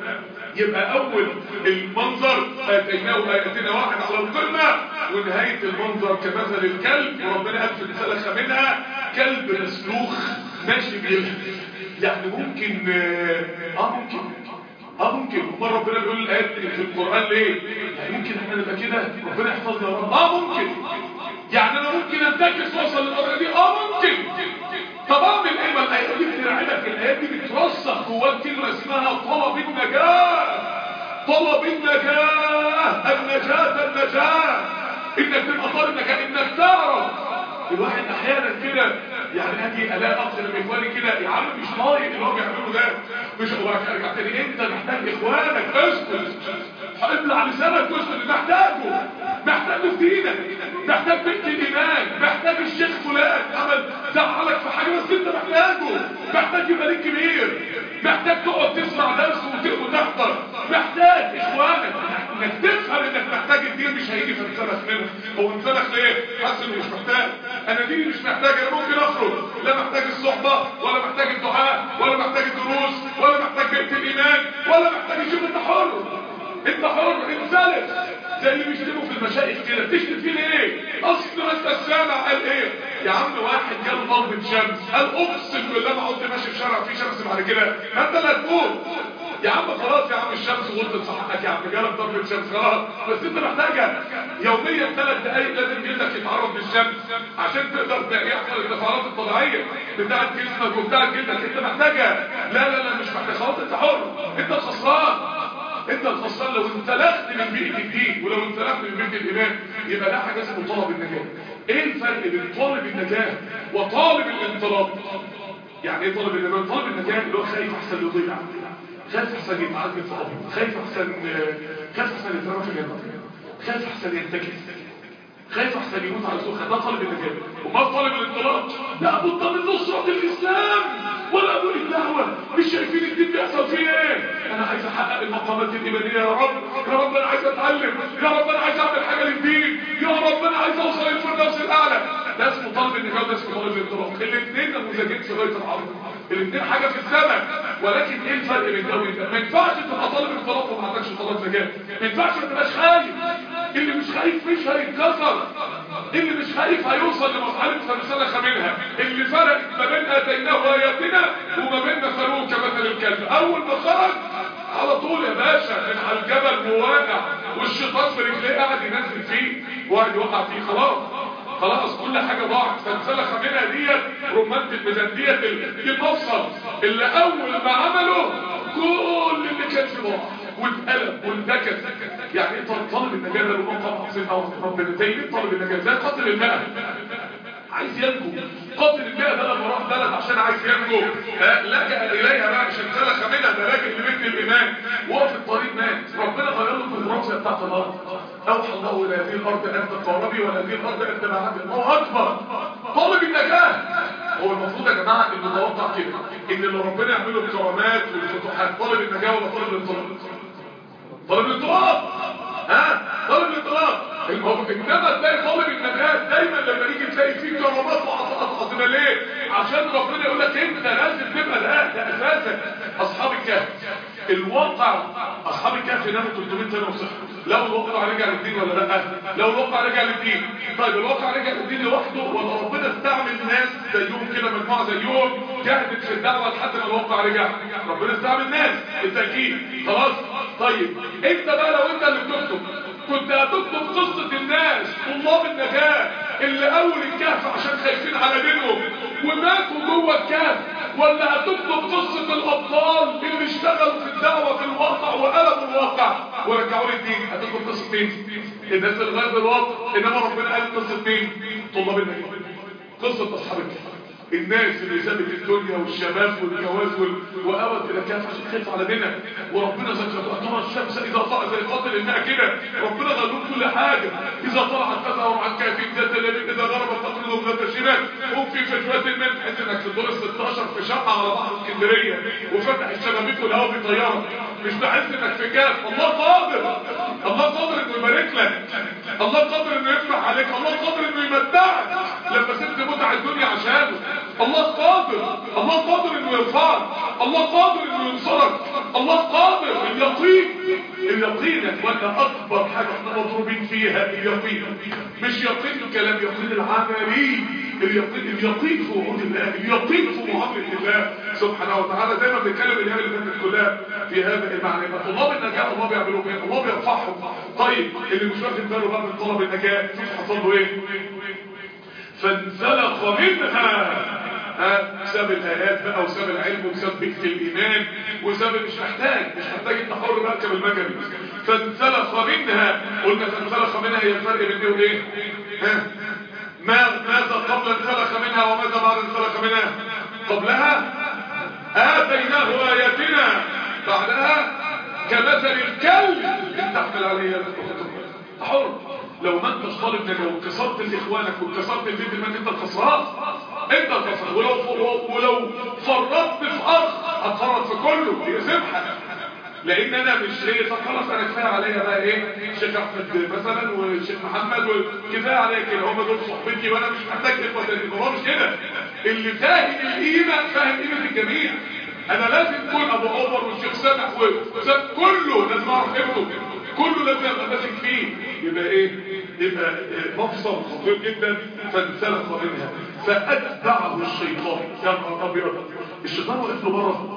يبقى اول المنظر اتيناه اياتنا واحد على القمه ونهايه المنظر كمثل الكلب وربنا قال في السلخه منها كلب مسلوخ ماشي بيلهث يعني ممكن اه ممكن اه ممكن امال ربنا بيقول الايات في القران ليه يعني ممكن احنا نبقى كده ربنا يحفظنا يا رب اه ممكن يعني انا ممكن انتكس واوصل للدرجه دي اه ممكن طب اعمل ايه ما الايات دي بترعبك الايات دي بترسخ جواك كلمه اسمها طلب النجاه طلب النجاه النجاه النجاه انك تبقى طالب نجاه انك تعرف الواحد احيانا كده يعني اجي الاقي اخ من اخواني كده يا عم مش طايق اللي هو بيعمله ده مش هو ارجع تاني انت محتاج اخوانك اسكت ابلع لسانك واسكت محتاجه محتاجه في دينك محتاج بنت الايمان محتاج الشيخ فلان عمل زعلك في حاجه بس انت محتاجه محتاج يبقى ليك كبير محتاج تقعد تسمع درس وتحضر محتاج اخوانك انك تفهم انك محتاج الدين مش هيجي فانسلخ منه هو انسلخ ليه حاسس انه مش محتاج انا ديني مش محتاج انا ممكن اخرج لا محتاج الصحبه ولا محتاج الدعاء ولا محتاج الدروس ولا محتاج بيئه الايمان ولا محتاج يشوف انت حر انت حر انسلخ زي اللي بيشتموا في المشايخ كده بتشتم فيه ليه اصل بس السامع قال ايه يا عم واحد جاله ضربة شمس قال اقسم بالله ما كنت ماشي في شارع فيه شمس بعد كده انت اللي هتموت يا عم خلاص يا عم الشمس غلطت في حقك يا عم جالك ضربة شمس خلاص بس انت محتاجها يوميا ثلاث دقايق لازم جلدك يتعرض للشمس عشان تقدر يحصل التفاعلات الطبيعية بتاعت جسمك وبتاعت جلدك انت محتاجها لا لا لا مش محتاج خلاص انت حر انت الخسران انت الخسران لو انسلخت من بيئة الدين ولو انسلخت من بيئة الايمان يبقى ده حاجة اسمه طلب النجاة ايه الفرق بين طالب النجاة وطالب الانطلاق يعني ايه طالب النجاة طالب النجاة اللي هو خايف احسن يضيع خايف احسن يتعذب في قبره خايف احسن خايف احسن يترمى في الجنة خايف احسن ينتكس خايف احسن يموت على سوخه ده طالب النجاة وما طالب الانطلاق لا بد من نصرة الاسلام ولا بد الدعوة مش شايفين الدين بيحصل فيه ايه انا عايز احقق المقامات الايمانية يا رب يا رب انا عايز اتعلم يا رب انا عايز اعمل حاجة للدين يا رب انا عايز اوصل للفردوس الاعلى ده اسمه طالب النجاة وده اسمه طالب الانطلاق الاثنين نموذجين في غاية العرض الاثنين حاجة في السماء ولكن ايه الفرق بين ده وده ما ينفعش تبقى طالب انطلاق وما عندكش طالب نجاة ما ينفعش ما تبقاش خايف اللي مش خايف مش هيتكسر اللي مش خايف هيوصل لمرحله فمسلخه منها اللي فرق ما بين اتيناه اياتنا وما بين مثلوه كمثل الكلب اول ما خرج على طول يا باشا من على الجبل وواقع والشيطان في رجليه قاعد ينزل فيه وقاعد يوقع فيه خلاص خلاص كل حاجة ضاعت فانسلخ منها ديت رمانة الميزان ديت المفصل اللي اول ما عمله كل اللي كان في ضاع واتقلب وانتكس يعني ايه طالب النجاة ده له مقام عظيم قوي ربنا زي ايه طالب النجاة زي قاتل الماء عايز ينجو قاتل الماء ده لما راح بلد عشان عايز ينجو لجأ اليها بقى مش انسلخ منها ده راجل لبيت الايمان وقف الطريق مات ربنا غير له الجغرافيا بتاعت الارض اوحى الله الى هذه الارض ان تقاربي وهذه الارض ان تبعدي الله اكبر طالب النجاة هو المفروض يا جماعه ان نتوقع كده ان اللي ربنا يعمله الكرامات والفتوحات طالب النجاة ولا طالب الانطلاق طالب الانطلاق ها طالب الانطلاق انما تلاقي طالب النجاة دايما لما يجي تلاقي فيه كرامات وعطاءات عظيمه ليه عشان ربنا يقول لك انت لازم تبقى ده ده اساسا اصحاب الكهف الواقع اصحاب الكهف ناموا 300 سنه وصحوا لو الواقع رجع للدين ولا لا لو الواقع رجع للدين طيب الواقع رجع للدين لوحده ولا ربنا استعمل ناس زيهم كده مجموعه زيهم جهدت في الدعوه لحد ما الواقع رجع ربنا استعمل ناس بالتاكيد خلاص طيب انت بقى لو انت اللي بتكتب كنت هتكتب قصة الناس طلاب النجاة اللي اول الكهف عشان خايفين على دينهم وماتوا جوه الكهف ولا هتكتب قصة الابطال اللي اشتغلوا في الدعوة في الواقع وقلبوا الواقع ورجعوا للدين هتكتب قصة مين الناس اللي غير الواقع انما ربنا قال قصة مين طلاب النجاة قصة اصحاب الكهف الناس اللي سابت الدنيا والشباب والجواز وال... وأوت إلى كهف عشان خايف على دينها وربنا ذكر ترى الشمس إذا طلعت زي قاتل إنها كده ربنا غلوب كل حاجة إذا طلعت تظهر عن كافين ذات اليمين إذا غربت تقلب ذات الشمال هم في فجوات من تحس إنك في الدور ال 16 في شقة على بحر اسكندرية وفتح الشبابيك والهواء بطيارة مش تحس إنك في كهف الله قادر الله قادر إنه يبارك لك الله قادر إنه يفتح عليك الله قادر إنه يمتعك لما سبت متع الدنيا عشانه الله قادر الله قادر انه يرفعك الله قادر انه ينصرك الله قادر اليقين اليقين يا اخوانا اكبر حاجه احنا مضروبين فيها اليقين مش يقين الكلام يقين العملي اليقين اليقين في وعود الله اليقين في معامله الله سبحانه وتعالى زي ما بنتكلم الايام اللي فاتت كلها في هذا المعنى طلاب النجاه الله بيعملوا ايه الله بيرفعهم طيب اللي مش واخد باله بقى من طلب النجاه شوف حصل له ايه فانسلخ منها ها ساب الايات بقى وساب العلم وساب بيت الايمان وساب مش محتاج مش محتاج انت حر مركب المجري فانسلخ منها قلنا فانسلخ منها هي الفرق بين ايه وايه ها ما ماذا قبل انسلخ منها وماذا بعد انسلخ منها قبلها اتيناه اياتنا بعدها كمثل الكلب ان تحمل عليه حر لو ما انتش طالب نجا وكسرت لاخوانك وكسرت البيت المال انت الخسران انت الخسران ولو ولو فرطت في اخ هتفرط في كله هي سبحه لان انا مش هي طب خلاص انا كفايه عليا بقى ايه الشيخ احمد مثلا والشيخ محمد وكفايه عليا كده هم دول صحبتي وانا مش محتاج اخوه تاني الموضوع مش كده اللي فاهم القيمه فاهم قيمه الجميع انا لازم اكون ابو عمر والشيخ سامح وسام كله لازم اعرف قيمته كله لازم ابقى ماسك فيه يبقى ايه يبقى مفصل خطير جدا فانسلخ منها فاتبعه الشيطان يا نهار ابيض الشيطان واقف له بره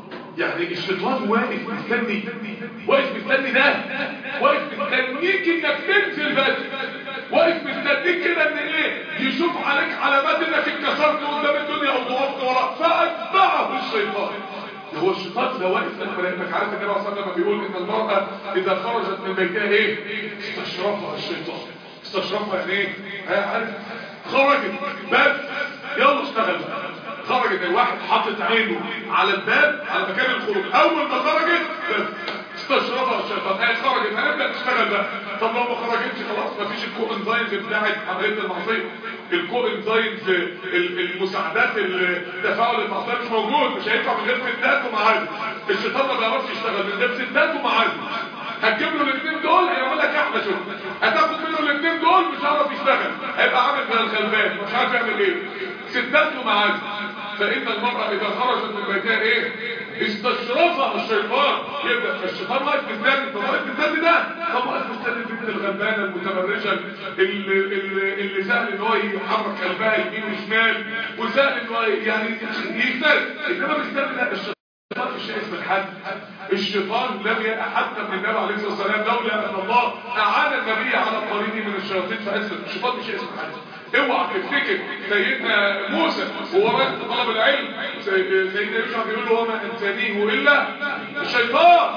يعني الشيطان واقف مستني واقف مستني ده واقف مستنيك انك تنزل بس واقف مستنيك كده ان ايه يشوف عليك علامات انك اتكسرت قدام الدنيا او ضعفت ورا فاتبعه الشيطان هو الشيطان ده واقف لانك عارف النبي صلى الله عليه وسلم بيقول ان المرأة اذا خرجت من بيتها ايه استشرفها الشيطان استشرفها يعني ايه عارف خرجت بس يلا اشتغل خرجت الواحد حاطط عينه على الباب على مكان الخروج اول ما خرجت بس استشرفها الشيطان هي خرجت هنبدا نشتغل بقى طب لو ما خرجتش خلاص ما فيش الكو انزايمز بتاعت عمليه المعصيه الكو انزايمز المساعدات التفاعل المعصيه مش موجود مش هينفع من غير ستات ومعازم الشيطان ما بيعرفش يشتغل من غير ستات ومعازم هتجيب له الاثنين دول هيعمل لك احلى شغل هتاخد منه الاثنين دول مش هيعرف يشتغل هيبقى عامل زي الغلبان مش عارف يعمل ايه ستات ومعازم فان المراه اذا خرجت من بيتها ايه استشرفها الشيطان يبدا الشيطان واقف مستني طب واقف مستني ده طب واقف مستني البنت الغلبانه المتبرجه اللي, اللي, اللي سهل ان هو يحرك قلبها يمين وشمال وسهل ان هو يعني يكتر انما مستني ده الشيطان مش اسم الحد الشيطان لم حتى من النبي عليه الصلاه والسلام لولا ان الله اعان النبي على الطريق من الشياطين فاسلم الشيطان مش اسم حد اوعى تفتكر سيدنا موسى وهو رايح طلب العلم سيدنا يوسف بيقول له وما انسانيه الا الشيطان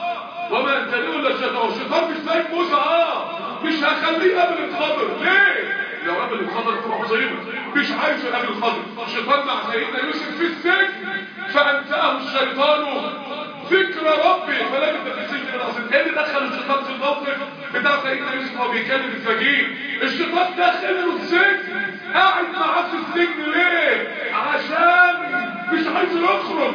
وما انسانيه الا الشيطان الشيطان مش سايب موسى اه مش هخليه قبل الخضر ليه لو قبل الخضر تبقى مصيبه مش عايز قبل الخضر الشيطان مع سيدنا يوسف في السجن فانساه الشيطان ذكر ربي فلا يتفسير في الأصل ايه اللي دخل الشيطان في الموقف بتاع سيدنا يوسف وهو بيكلم السجين الشيطان دخله السجن قاعد معاه في السجن ليه عشان مش عايز يخرج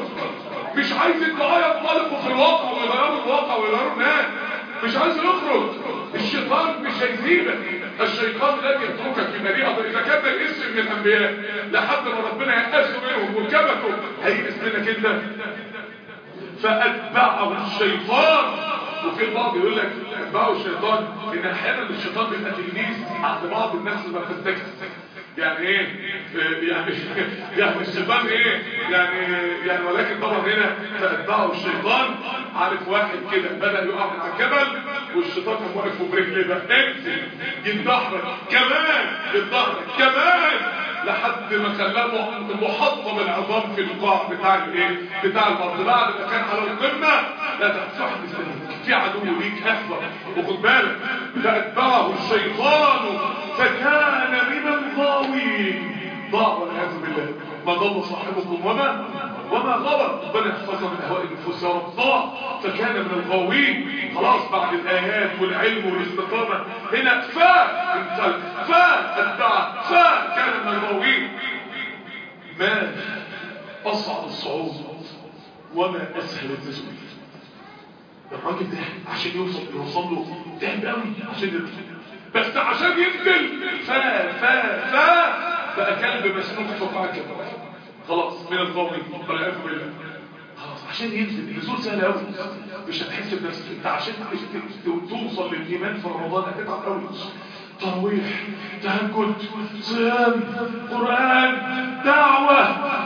مش عايز الدعاء ينطلقوا في الواقع ويغيروا الواقع ويغيروا الناس مش عايز يخرج الشيطان مش هيسيبك الشيطان لن يتركك في بريئة اذا كان ده اسم من الانبياء لحد ما ربنا يأسوا منهم وكبتوا هيئس منك انت فاتبعه الشيطان وفي البعض يقول لك اتبعه الشيطان ان احيانا الشيطان بيبقى تلميذ عند بعض الناس اللي بتفتكر يعني ايه يعني يعني الشيطان ايه يعني يعني ولكن طبعا هنا فاتبعه الشيطان عارف واحد كده بدا يقع من على الجبل والشيطان قام واقف برجليه بقى انزل يتدحرج كمان يتدحرج كمان لحد ما خلاه محطم العظام في القاع بتاع الايه بتاع الارض بعد ما كان على القمه لا تحت واحد مستنيك في عدو ليك احذر وخد بالك فاتبعه الشيطان فكان من الغاوين ضاع والعياذ بالله ما ضل صاحبكم وما وما غوى ربنا يحفظنا من اهواء النفوس يا رب ضاع فكان من الغاوين خلاص بعد الايات والعلم والاستقامه هنا فا انسل فا اتبع فا كان من الغاوين ما اصعب الصعود وما اسهل النزول الراجل ده عشان يوصل يوصل له تعب قوي عشان يوصل بس عشان ينزل فا فا فا بقى كلب مسنوك في قاعك خلاص من الغاوين والعياذ بالله خلاص عشان ينزل النزول سهل قوي مش هتحس بنفسك انت عشان توصل للايمان في رمضان هتتعب قوي تراويح تهجد صيام قران دعوه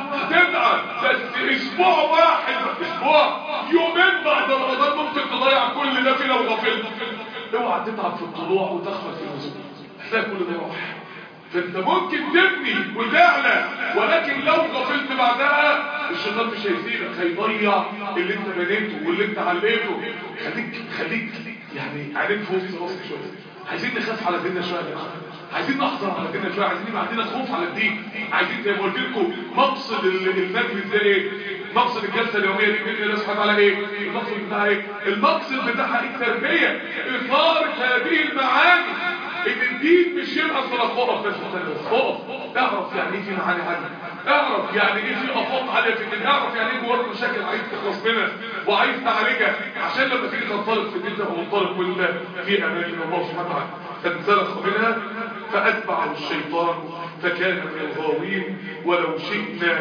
هتتعب بس اسبوع واحد اسبوع يومين بعد رمضان ممكن تضيع كل ده في لو غفلت اوعى تتعب في الطلوع وتغفل في النزول هتلاقي كل ده يروح فانت ممكن تبني وتعلى ولكن لو غفلت بعدها الشيطان مش هيسيبك هيضيع اللي انت بنيته واللي انت عليته خليك خليك يعني عينيك فوق راسك شويه عايزين نخاف على ديننا شويه يا اخوان عايزين نحذر على ديننا شويه عايزين يبقى عندنا خوف على الدين عايزين زي ما قلت لكم مقصد المجلس ده ايه مقصد الجلسه اليوميه دي باذن الله سبحانه وتعالى ايه المقصد بتاعها ايه المقصد بتاعها ايه التربيه اثاره هذه المعاني ان الدين مش يبقى صلاة اقف بس اقف اعرف يعني ايه في معاني عالية اعرف يعني ايه في افاق عالية في الدين اعرف يعني ايه جواك مشاكل عايز تخلص منها وعايز تعالجها عشان لما تيجي تنطلق في الدين تبقى منطلق وانت في امان من الله سبحانه وتعالى فانسلخ منها فاتبعه الشيطان فكان من الغاوين ولو شئنا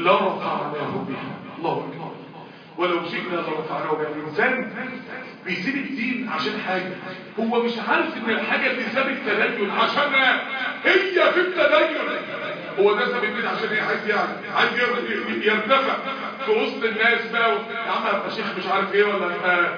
لرفعناه بها الله اكبر ولو شئنا لرفعناه بها الانسان بيسيب الدين عشان حاجة هو مش عارف ان الحاجة اللي ساب التدين عشانها هي في التدين هو ده ساب الدين عشان ايه عايز يعني عايز يرتفع في وسط الناس بقى يا عم ابقى شيخ مش عارف ايه ولا ابقى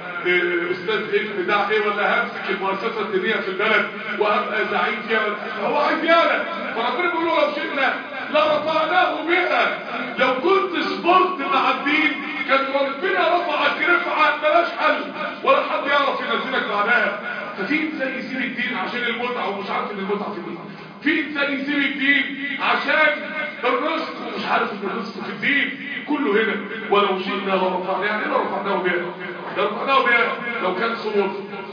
استاذ ايه بتاع ايه ولا همسك المؤسسه الدينيه في البلد وابقى زعيم فيها هو عايز يعلى فربنا بيقول له لو شئنا لرفعناه بها لو كنت صبرت مع الدين كان ربنا رفعك رفعه ملاش حل ولا حد يعرف ينزلك بعدها ففي انسان يسيب الدين عشان المتعه ومش عارف ان المتعه في الدين في انسان يسيب الدين عشان الرزق ومش عارف ان الرزق في الدين كله هنا ولو شئنا لرفعناه يعني لو رفعناه بها لو رفعناه بها لو كان صور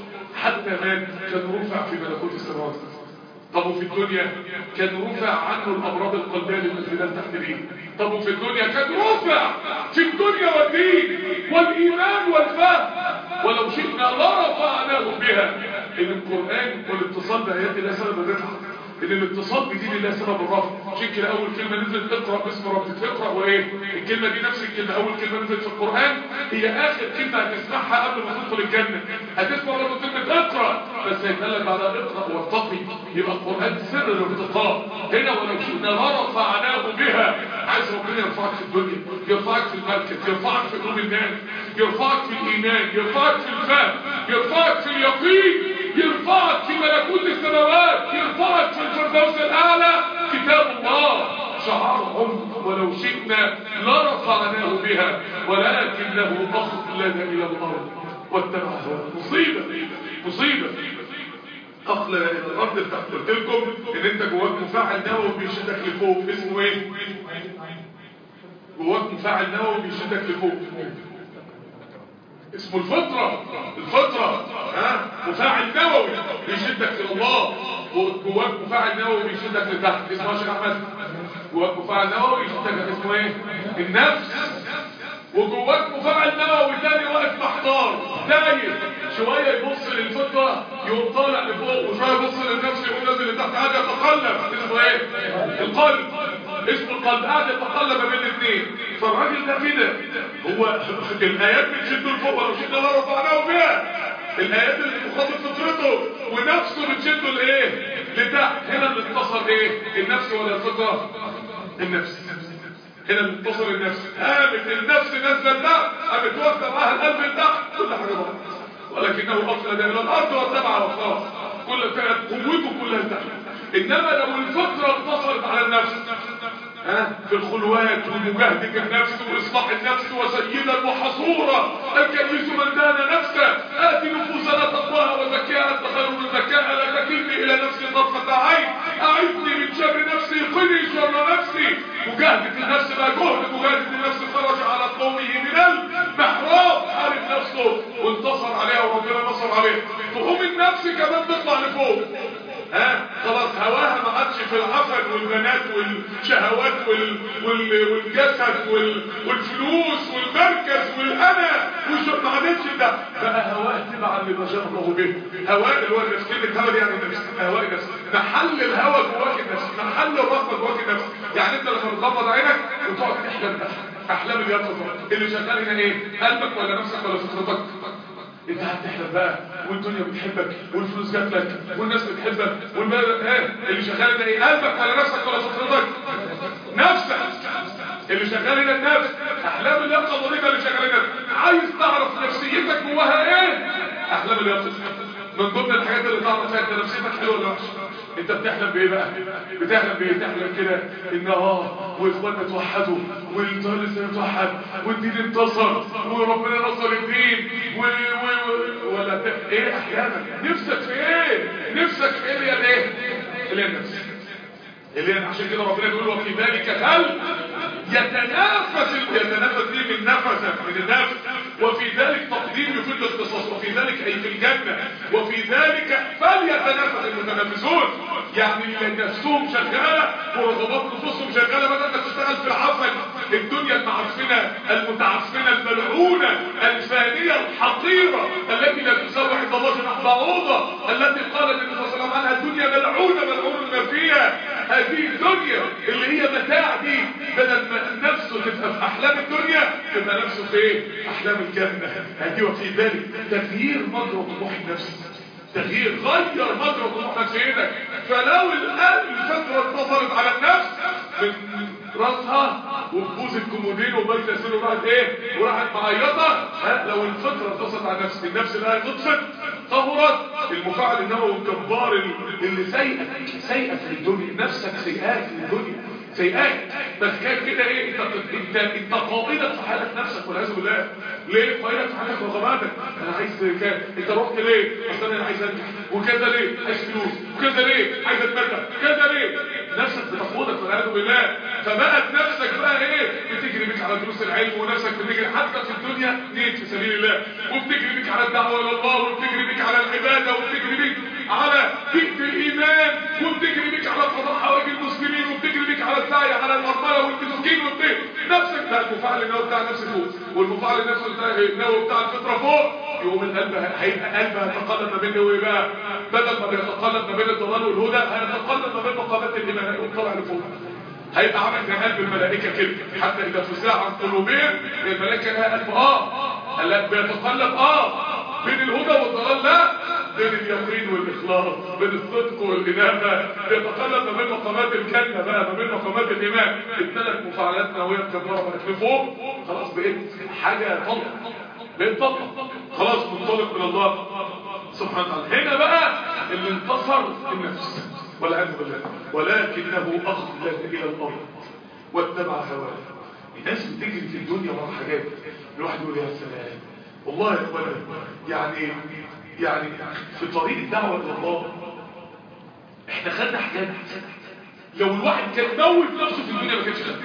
حتى مات كان رفع في ملكوت السماوات طب وفي الدنيا كان رفع عنه الامراض القلبيه التي لا تحتمل طب وفي الدنيا كان رفع في الدنيا والدين والايمان والفهم ولو شئنا لرفعناه بها ان القران والاتصال بايات الله سبب الرفعه ان الاتصال بدين الله سبب الرفع عشان كده اول كلمه نزلت اقرا باسم ربك اقرا وايه الكلمه دي نفس الكلمه اول كلمه نزلت في القران هي اخر كلمه هتسمعها قبل ما تدخل الجنه هتسمع برضه كلمه اقرا بس هيتقال لك بعدها اقرا وارتقي يبقى القران سر الارتقاء هنا ولو شئنا لرفعناه بها عايز ربنا يرفعك في الدنيا يرفعك في المركز يرفعك في قلوب الناس يرفعك في الايمان يرفعك في الفهم يرفعك في اليقين يرفعك في ملكوت السماوات يرفعك في الفردوس الاعلى كتاب الله شعارهم ولو شئنا لرفعناه بها ولكنه اخلد الى الارض واتبع هواه مصيبه مصيبه اخلد الى الارض قلت لكم ان انت جواك مفاعل نووي بيشدك لفوق اسمه ايه جواك مفاعل نووي بيشدك لفوق اسمه الفطرة الفطرة ها مفاعل نووي بيشدك الى الله جواك مفاعل نووي بيشدك لتحت اسمه شيخ احمد جواك مفاعل نووي بيشدك اسمه ايه النفس وجواك مفاعل نووي تاني واقف محتار داير شوية يبص للفطرة يقوم طالع لفوق وشوية يبص للنفس يقوم نازل لتحت قاعد يتقلب اسمه ايه القلب اسمه القلب قاعد يتقلب ما بين الاثنين فالراجل ده كده هو الايات بتشده لفوق ولو شدنا لرفعناه بها الايات اللي مخاطب فطرته ونفسه بتشده لايه لتحت هنا اللي اتصل ايه النفس ولا الفطره النفس هنا اللي اتصل النفس قامت النفس نزل ده قامت واخده معاها القلب لتحت كل حاجه بقى ولكنه اخلد الى الارض واتبع وخلاص كل كانت قوته كلها تحت انما لو الفطره اتصلت على النفس ها في الخلوات ومجاهدة النفس وإصلاح النفس وسيدا وحصورا الكيس من دان نفسه آت نفوسنا تقواها وزكاها أنت خير من زكاها لا تكلني إلى نفسي طرفة عين أعدني من شر نفسي قني شر نفسي مجاهدة النفس بقى جهد مجاهدة النفس خرج على قومه من المحراب حارب نفسه وانتصر عليها وربنا نصر عليه تقوم النفس كمان تطلع لفوق ها خلاص هواها ما عادش في العفن والبنات والشهوات وال... وال... والجسد وال... والفلوس والمركز والانا وش ما عادتش ده بقى هواء تبعا لما شاء الله به هواء اللي هو النفس كلمه هواء دي يعني النفس هواء النفس محل الهواء جواك النفس محل الرغبه جواك النفس يعني انت لما تغمض عينك وتقعد تحلم احلام اليقظه اللي شغال هنا ايه قلبك ولا نفسك ولا فطرتك انت هتحلم بقى والدنيا بتحبك والفلوس جات لك والناس بتحبك والبلد ايه اللي شغال ده ايه قلبك ولا نفسك ولا فطرتك نفسك اللي شغال هنا النفس احلام اليقظه ضريبه اللي شغال هنا عايز تعرف نفسيتك جواها ايه احلام اليقظه من ضمن الحاجات اللي تعرف فيها انت نفسيتك حلوه ولا وحشه انت بتحلم بايه بقى بتحلم بايه تحلم كده ان اه واخواننا توحدوا والطالب يتوحد والدين انتصر وربنا نصر الدين و... و... و... ولا ت... ايه احيانا نفسك في ايه نفسك في ايه اللي هي الايه اللي هي النفس اللي هي عشان كده ربنا بيقول وفي ذلك هل يتنافس يتنافس دي من نفس من النفس وفي ذلك تقديم يفيد الاختصاص وفي ذلك اي في الجنه وفي ذلك فليتنافس المتنافسون يعني اللي نفسهم شغاله ورغبات نفوسهم شغاله بدل ما تشتغل في العفن الدنيا المعفنه المتعفنه الملعونه الفانيه الحقيره التي لا تساوي عند الله جناح بعوضه التي قال النبي صلى الله عليه وسلم عنها الدنيا ملعونه ملعون ما فيها هذه الدنيا اللي هي متاع دي بدل ما نفسه تبقى في احلام الدنيا تبقى نفسه في ايه احلام الجنه هذه وفي ذلك تغيير مجرى طموح النفس تغيير غير مجرى طموح نفسيتك فلو الان الفتره اتصلت على النفس من راسها وبوز الكومودين وبيت ياسين وراحت ايه وراحت معيطه ها لو الفطره اتصلت على النفس النفس اللي طفت طهرت المفاعل النووي الجبار اللي سيئه سيئه في الدنيا نفسك سيئات في الدنيا سيئات بس كان كده ايه انت انت انت قائدك في حالك نفسك والعياذ بالله ليه قائدك في حالك رغباتك انا عايز كده انت رحت ليه اصل انا عايز انجح وكذا ليه عايز فلوس وكذا ليه عايز اتمتع كذا ليه نفسك بتقودك والعياذ بالله فبقت نفسك بقى ايه بتجري بيك على دروس العلم ونفسك بتجري حتى في الدنيا نيت في سبيل الله وبتجري بيك على الدعوه الى الله وبتجري بيك على العباده وبتجري بيك على بيئه الايمان وبتجري بيك على قضاء حوائج المسلمين وبتجري بيك على السعي على الارمله والمسكين والطيب نفسك بقى المفاعل النووي بتاع النفس فوق والمفاعل النفس بتاع النووي بتاع الفطره فوق يقوم القلب هيبقى قلبها يتقلب ما بين ايه بقى بدل ما بيتقلب ما بين الضلال والهدى هيتقلب ما بين مقامات الايمان هيقوم طالع لفوق هيبقى عامل زي قلب الملائكه كده حتى اذا فزع عن قلوبهم الملائكه لها قلب اه قلب بيتقلب اه بين الهدى والضلال لا بين اليقين والاخلاص بين الصدق والانابه بيتقلب ما بين مقامات الجنه بقى ما بين مقامات الايمان الثلاث مفاعلات نوويه مكبره بقت لفوق خلاص بقيت حاجه طلق بقيت طلق خلاص منطلق من الله سبحانه وتعالى هنا بقى اللي انتصر النفس والعياذ بالله ولكنه اخلد الى الارض واتبع هواه الناس بتجري في الدنيا ورا حاجات الواحد يقول يا سلام والله يا اخوانا يعني يعني في طريق الدعوه الى الله احنا خدنا حاجات لو الواحد كان موت نفسه في الدنيا ما كانش خد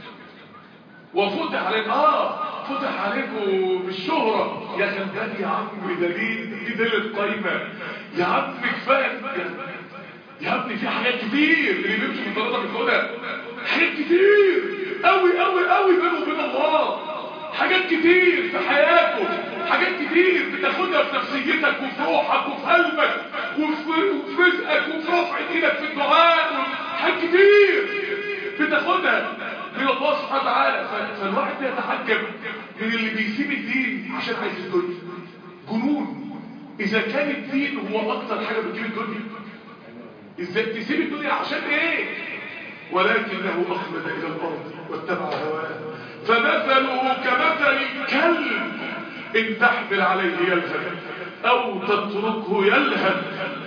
وفتح عليك اه فتح عليكم بالشهرة يا خلدان يا عم ده دي دي دلة قايمة يا عم كفاية يا ابني في حاجات كتير اللي بيمشي من طريقك الهدى حاجات كتير قوي قوي قوي بينه وبين الله حاجات كتير في حياته حاجات كتير بتاخدها في نفسيتك وفي روحك وفي قلبك وفي رزقك وفي رفع ايدك في الدعاء حاجات كتير بتاخدها من الله سبحانه وتعالى ف- فالواحد بيتعجب من اللي بيسيب الدين عشان عايز الدنيا جنون اذا كان الدين هو اكتر حاجه بتجيب الدنيا ازاي تسيب الدنيا عشان ايه ولكنه اخلد الى الارض واتبع هواه فمثله كمثل الكلب ان تحمل عليه يلهث او تتركه يلهث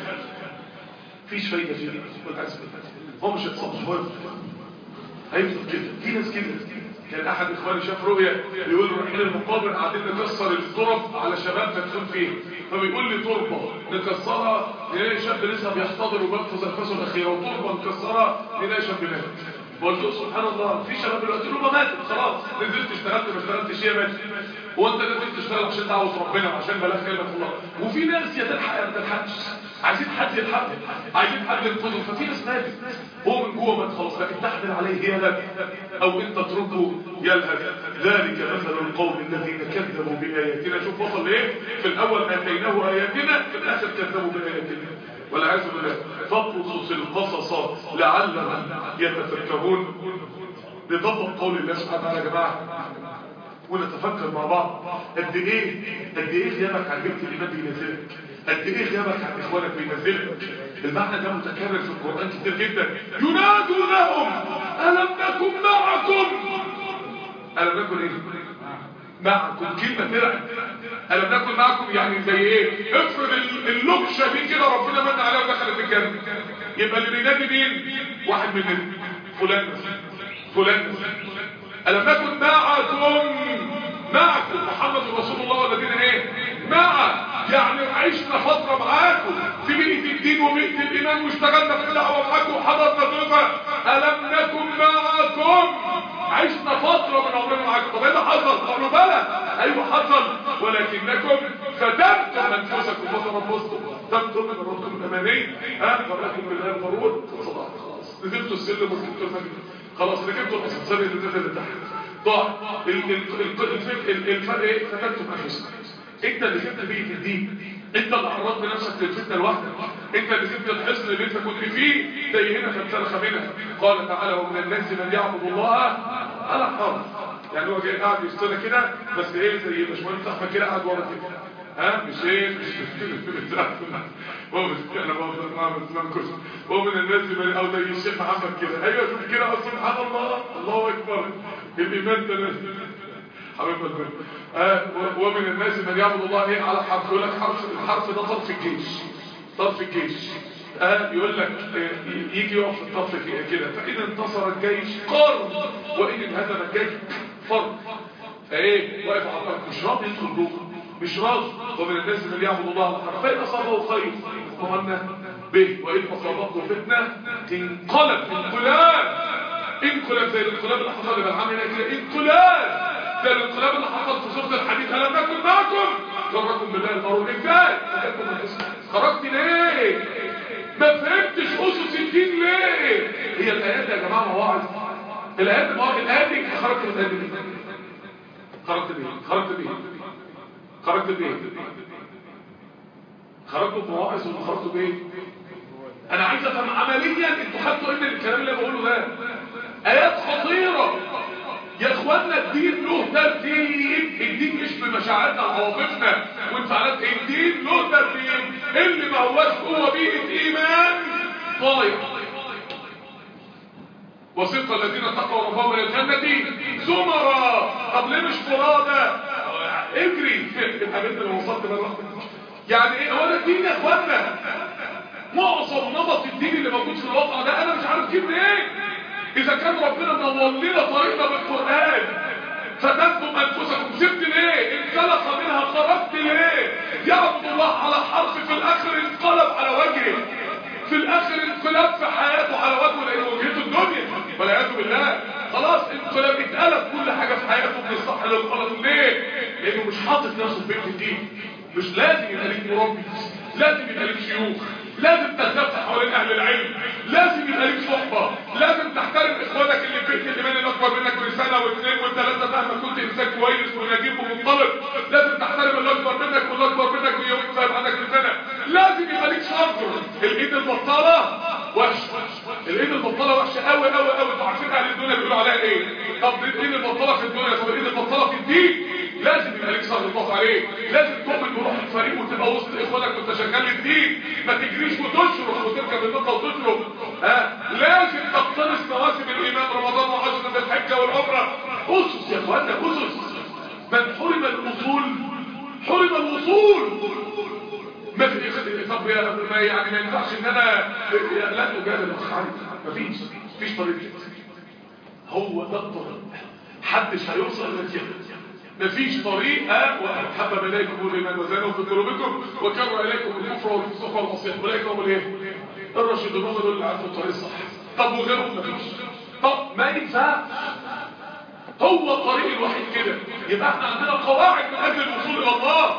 مفيش فايده فيه بالعكس هو مش هيتصاب هو هيفضل كده في ناس كده كان احد اخواني شاف رؤيا بيقول له رايحين المقابر قاعدين نكسر التراب على شباب مدفون فيه فبيقول لي تربه نكسرها نلاقي شاب لسه بيحتضر وبينفذ انفاسه الاخيره وتربه نكسرها نلاقي شاب مات قلت له سبحان الله في شباب دلوقتي له ماتت خلاص نزلت اشتغلت ما اشتغلتش هي ماتت هو انت نزلت تشتغل عشان دعوه ربنا وعشان بلاغ كلمه الله وفي ناس يا تلحق يا ما تلحقش عايزين حد يلحق عايزين حد ينقذه ففي ناس ماتت هو من جوه مات خلاص لكن تحمل عليه يلهث او انت تتركه يلهث ذلك مثل القوم الذين كذبوا باياتنا شوف وصل لايه في الاول اتيناه اياتنا في الاخر كذبوا باياتنا والعياذ بالله فاقصص القصص لعلهم يتفكرون نطبق قول الله سبحانه وتعالى يا جماعه ونتفكر مع بعض قد ايه قد ايه غيابك عن بيت الايمان بينزلك قد ايه غيابك عن اخوانك بينزلك المعنى ده متكرر في القران كتير جدا ينادونهم الم نكن معكم الم نكن ايه معكم كلمه ترعب الم نكن معكم يعني زي ايه افرض ال- اللبشه دي كده ربنا من عليها ودخلت الجنه يبقى اللي بينادي مين واحد مننا فلان مثلا فلان مثلا ألم نكن معكم معكم محمد رسول الله والذين ايه مع يعني عشنا فترة معاكم في بيئة الدين وبيئة الإيمان واشتغلنا في الدعوة معاكم وحضرنا ضيفة ألم نكن معكم عشنا فترة من عمرنا معاكم طب ايه اللي حصل؟ قالوا بلى ايوه حصل ولكنكم فتنتم انفسكم وتربصتم تبتم من ربكم الاماني ها وراكم بالله الغرور خلاص نزلتوا السلم وركبتوا المجد خلاص ركبتوا الاسانسير اللي نزل لتحت ضاع ال- ال- ال- الفرق ال- الفرق ايه فتنتم انفسكم انت اللي جبت بيه في الدين انت اللي عرضت نفسك للفتنه لوحدك انت اللي سبت الحصن اللي انت كنت فيه زي هنا فانسلخ منها قال تعالى ومن الناس من يعبد الله على حرف يعني هو جاي قاعد يشتغل كده بس ايه زي باشمهندس احمد كده قاعد ورا كده ها مش ايه مش هو مش انا بقول معاه اسلام كرسي هو من الناس من او زي الشيخ محمد كده ايوه شوف كده سبحان الله الله اكبر الايمان ده نازل حبيب قلبي آه و- ومن الناس من يعبد الله ايه على حرف يقول لك حرف الحرف ده طرف الجيش طرف الجيش آه يقول لك آه يجي يقف في الطرف كده- كده فإن انتصر الجيش قرن وإن انهزم الجيش فرق فايه واقف على الطرف مش راضي يدخل جوه مش راضي ومن الناس من يعبد الله على حرف فإن أصابه خير اطمأن به وإن أصابته فتنة انقلب انقلاب انقلاب زي الانقلاب اللي حصل لبلعام هنا كده انقلاب زي الانقلاب اللي حصل في سوره الحديث الم نكن معكم غركم بالله الغرور ازاي خرجت ليه ما فهمتش اسس الدين ليه هي الايات دي يا جماعه مواعظ الايات دي مواعظ الايات دي خرجت من الايات دي خرجت بيه خرجت بيه خرجت بيه خرجتوا بمواعظ ولا خرجتوا بايه انا عايز افهم عمليا انتوا خدتوا ايه من الكلام اللي بقوله ده ايات خطيره يا اخوانا الدين له ترتيب الدين مش بمشاعرنا وعواطفنا وانفعالات الدين له ترتيب اللي ما هوش هو بيئه ايمان ضايع وسط الذين اتقوا ربهم الى الجنه زمرا طب ليه مش فرادى اجري الحاجات اللي وصلت بره يعني ايه هو ده الدين يا اخوانا معظم نمط الدين اللي موجود في الواقع ده انا مش عارف كيف ايه اذا كان ربنا منور لنا طريقنا بالقران فتنتم انفسكم سبت ليه انسلخ منها خرجت ليه يعبد الله على حرف في الاخر انقلب على وجهه في الاخر انقلاب في حياته على وجهه لان وجهته الدنيا والعياذ بالله خلاص انقلاب اتقلب كل حاجه في حياته من الصح للغلط ليه لانه مش حاطط نفسه في بيت الدين مش لازم يبقى ليك مربي لازم يبقى ليك شيوخ لازم تلتف حوالين اهل العلم لازم يبقى ليك صحبه لازم تحترم اخوانك اللي في بيت الايمان اللي اكبر منك بسنه واثنين وثلاثه مهما كنت انسان كويس ونجيب ومنطلق لازم تحترم اللي اكبر منك واللي اكبر منك ويوم فاهم عنك بسنه لازم يبقى ليك شرط الايد البطاله وحش الايد البطاله وحشه قوي قوي قوي انتوا عارفين اهل الدنيا بيقولوا عليها ايه طب الايد البطاله في الدنيا طب الايد البطاله في الدين لازم يبقى ليك صبر الله عليه لازم تؤمن بروح الفريق وتبقى وسط اخوانك وانت شغال الدين ما تجريش وتشرق وتركب النقطه وتشرق ها لازم تقتنص مواسم الايمان رمضان وعشر ذي الحجه والعمره اسس يا اخوانا اسس من حرم الاصول حرم الوصول ما في طب يا ما يعني ما ينفعش ان انا لا تجادل اخ علي مفيش مفيش طريق هو ده الطريق محدش هيوصل للجنه مفيش طريقة وحبب إليكم الإيمان وزانه في قلوبكم وكرر إليكم الكفر والفسوق والمعصية أولئك هم الإيه؟ الراشدون هم دول اللي عارفوا الطريق الصح طب وغيرهم مفيش طب ما ينفعش هو الطريق الوحيد كده يبقى احنا عندنا قواعد من أجل الوصول إلى الله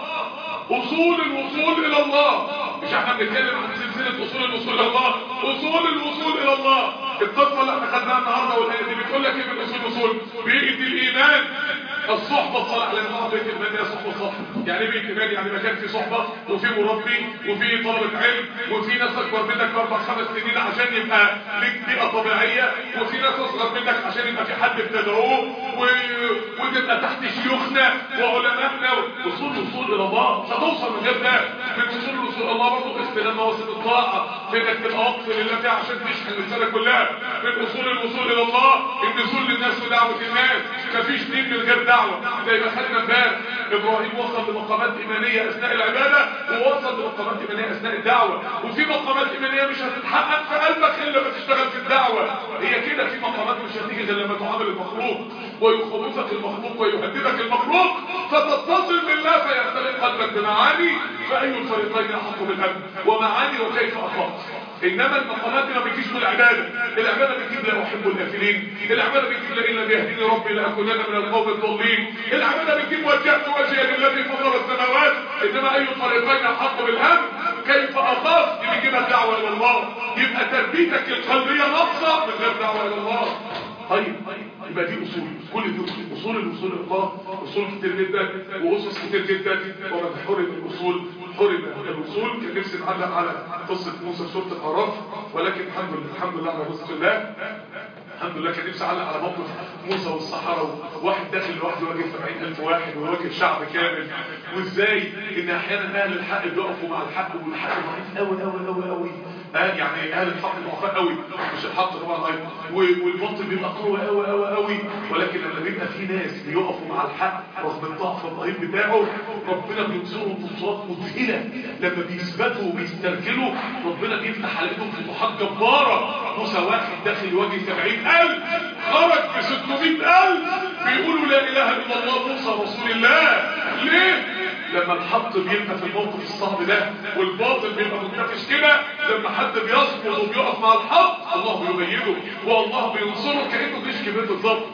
أصول الوصول إلى الله مش احنا بنتكلم عن سلسلة أصول الوصول إلى الله أصول الوصول إلى الله القصة اللي احنا خدناها النهاردة والآية دي بتقول لك ايه من أصول الوصول بيئة الإيمان الصحبة الصالحة لأن الله بيت الإيمان هي صحبة صالحة يعني بيت الإيمان يعني مكان في صحبة وفي مربي وفي طلبة علم وفي ناس أكبر منك بأربع خمس سنين عشان يبقى ليك بيئة طبيعية وفي ناس أصغر منك عشان يبقى في حد بتدعوه و... وتبقى تحت شيوخنا وعلمائنا وصول الوصول إلى الله مش هتوصل من غير ده من وصول الوصول إلى الله برضه استلام مواسم الطاعة في انك تبقى وقف لله فيها عشان تشحن الرسالة كلها من وصول الوصول إلى الله النزول للناس ودعوة الناس مفيش دين من غير دعوة زي ما خدنا امبارح ابراهيم وصل لمقامات ايمانيه اثناء العباده ووصل لمقامات ايمانيه اثناء الدعوه وفي مقامات ايمانيه مش هتتحقق في قلبك الا لما تشتغل في الدعوه هي كده في مقامات مش هتيجي غير لما تعامل المخلوق ويخوفك المخلوق ويهددك المخلوق فتتصل بالله فيختلق قلبك بمعاني فاي الفريقين احق بالامن ومعاني وكيف اخاف انما المقامات ما بتجيش بالعباده العباده بتجيب لا احب الافلين العباده بتجيب لا الا بيهديني ربي لاكونن من القوم الضالين العباده بتجيب وجهت وجهي للذي فطر السماوات انما اي الفريقين احق بالامن كيف اخاف دي بتجيبها الدعوه الى الله يبقى تربيتك القلبيه ناقصه من غير دعوه الى الله طيب يبقى دي اصول كل دي اصول اصول الوصول الى الله اصول كتير جدا واسس كتير جدا ومن حرم الاصول حرم الوصول كان نفسي نعلق على قصه موسى في سوره الاعراف ولكن الحمد لله الحمد لله على رزق الله الحمد لله كان نفسي اعلق على موقف موسى والصحراء واحد داخل لوحده واجه 70000 واحد وواجه شعب كامل وازاي ان احيانا اهل الحق بيقفوا مع الحق والحق ضعيف قوي قوي قوي قوي آه يعني اهل الحق ضعفاء قوي مش الحق طبعا ايضا والباطل بيبقى قوي قوي قوي قوي ولكن لما بيبقى في ناس بيقفوا مع الحق رغم الضعف الرهيب بتاعه ربنا بينصرهم بصورات مذهله لما بيثبتوا وبيسترجلوا ربنا بيفتح عليهم فتوحات جباره موسى واحد داخل يواجه 70000 خرج ب 600000 بيقولوا لا اله الا الله موسى رسول الله ليه لما الحق بيبقى في الموقف الصعب ده والباطل بيبقى منتفش كده لما حد بيصمد وبيقف مع الحق الله بيبيده والله بينصره كانه جيش كبير بالظبط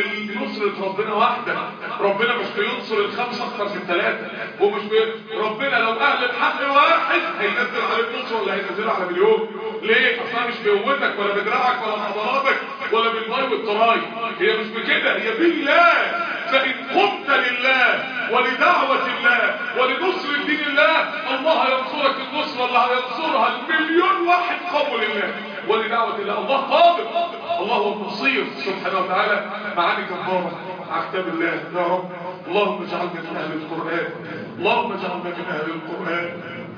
نصرة ربنا واحدة ربنا مش بينصر الخمسة اكتر من ثلاثة ومش بي... ربنا لو اهل الحق واحد هينزل عليك نصر ولا هينزل على مليون ليه اصلا مش بقوتك ولا بدراعك ولا بعضلاتك ولا بالماء والتراي هي مش بكده هي بالله فان قمت لله ولدعوة الله ولنصر دين الله الله ينصرك النصرة اللي هينصرها المليون واحد قوم لله ولدعوة الله الله قادر الله هو النصير سبحانه وتعالى معاني جبارة على كتاب الله يا رب اللهم اجعلنا من اهل القرآن اللهم اجعلنا من اهل القرآن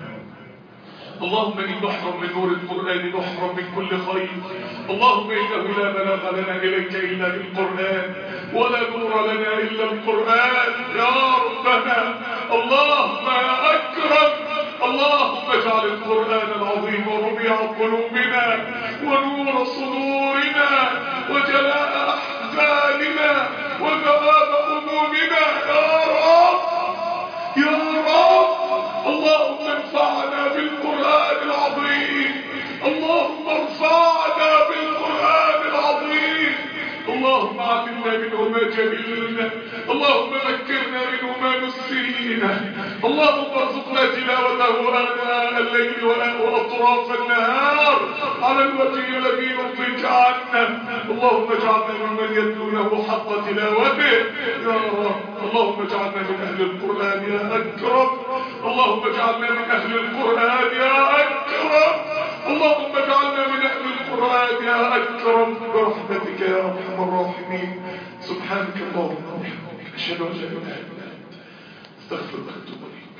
اللهم إن نحرم من نور القرآن نحرم من كل خير اللهم إنه لا بلاغ لنا إليك إلا بالقرآن ولا نور لنا إلا القرآن يا ربنا اللهم يا أكرم اللهم اجعل القرآن العظيم ربيع قلوبنا ونور صدورنا وجلاء أحزاننا وذهاب همومنا يا رب يا رب اللهم انفعنا بالقرآن العظيم اللهم ارفعنا بالقرآن العظيم اللهم علمنا منه ما جهلنا اللهم ذكرنا منه ما نسينا اللهم ارزقنا تلاوته آناء الليل وأطراف النهار على الوجه الذي يرضيك عنا اللهم اجعلنا ممن يتلونه حق تلاوته يا رب اللهم اجعلنا من أهل القرآن يا أكرم اللهم اجعلنا من أهل القرآن يا أكرم اللهم اجعلنا من اهل القران يا اكرم برحمتك يا ارحم الراحمين سبحانك اللهم وبحمدك اشهد ان لا اله الا انت استغفرك واتوب اليك